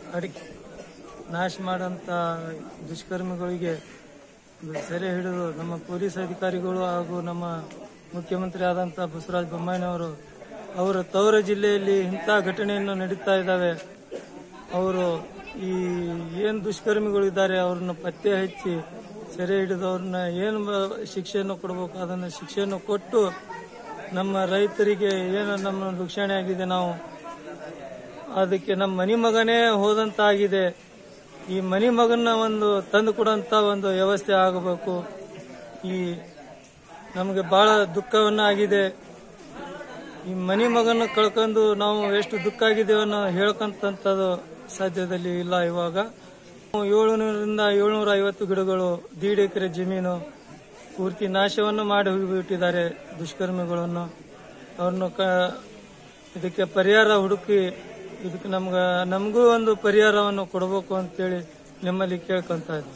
ಅಡಿಕೆ ನಾಶ ಮಾಡಂತ ದುಷ್ಕರ್ಮಿಗಳಿಗೆ ಸೆರೆ ಹಿಡಿದು ನಮ್ಮ ಪೊಲೀಸ್ ಅಧಿಕಾರಿಗಳು ಹಾಗೂ ನಮ್ಮ ಮುಖ್ಯಮಂತ್ರಿ ಆದಂತ ಬಸವರಾಜ ಬೊಮ್ಮಾಯಿನವರು ಅವರ ತವರ ಜಿಲ್ಲೆಯಲ್ಲಿ ಇಂಥ ಘಟನೆಯನ್ನು ನಡೀತಾ ಇದ್ದಾವೆ ಅವರು ಈ ಏನು ದುಷ್ಕರ್ಮಿಗಳು ಇದ್ದಾರೆ ಅವ್ರನ್ನ ಪತ್ತೆ ಹಚ್ಚಿ ಸೆರೆ ಹಿಡಿದು ಅವ್ರನ್ನ ಏನು ಬ- ಶಿಕ್ಷೆಯನ್ನು ಕೊಡಬೇಕು ಅದನ್ನು ಶಿಕ್ಷೆಯನ್ನು ಕೊಟ್ಟು ನಮ್ಮ ರೈತರಿಗೆ ಏನು ನಮ್ಮ ನುಕ್ಸಾನೆ ಆಗಿದೆ ನಾವು ಅದಕ್ಕೆ ನಮ್ಮ ಮನಿ ಮಗನೇ ಹೋದಂತಾಗಿದೆ ಈ ಮನಿ ಮಗನ ಒಂದು ತಂದು ಕೊಡಂತ ಒಂದು ವ್ಯವಸ್ಥೆ ಆಗಬೇಕು ಈ ನಮಗೆ ಬಹಳ ದುಃಖವನ್ನ ಆಗಿದೆ ಈ ಮನಿ ಮಗನ ಕಳ್ಕೊಂಡು ನಾವು ಎಷ್ಟು ದುಃಖ ಆಗಿದ್ದೇವೆ ಅನ್ನೋ ಹೇಳ್ಕೊಂತಂಥದ್ದು ಸಾಧ್ಯದಲ್ಲಿ ಇಲ್ಲ ಇವಾಗ ಏಳುನೂರಿಂದ ಏಳ್ನೂರ ಐವತ್ತು ಗಿಡಗಳು ದೀಡ್ ಎಕರೆ ಜಮೀನು ಪೂರ್ತಿ ನಾಶವನ್ನು ಮಾಡಿ ಹೋಗಿಬಿಟ್ಟಿದ್ದಾರೆ ದುಷ್ಕರ್ಮಿಗಳನ್ನು ಅವ್ರನ್ನು ಕ ಇದಕ್ಕೆ ಪರಿಹಾರ ಹುಡುಕಿ ಇದಕ್ಕೆ ನಮ್ಗ ನಮಗೂ ಒಂದು ಪರಿಹಾರವನ್ನು ಕೊಡಬೇಕು ಅಂತೇಳಿ ನಿಮ್ಮಲ್ಲಿ ಕೇಳ್ಕೊಂತ ಇದ್ದೀವಿ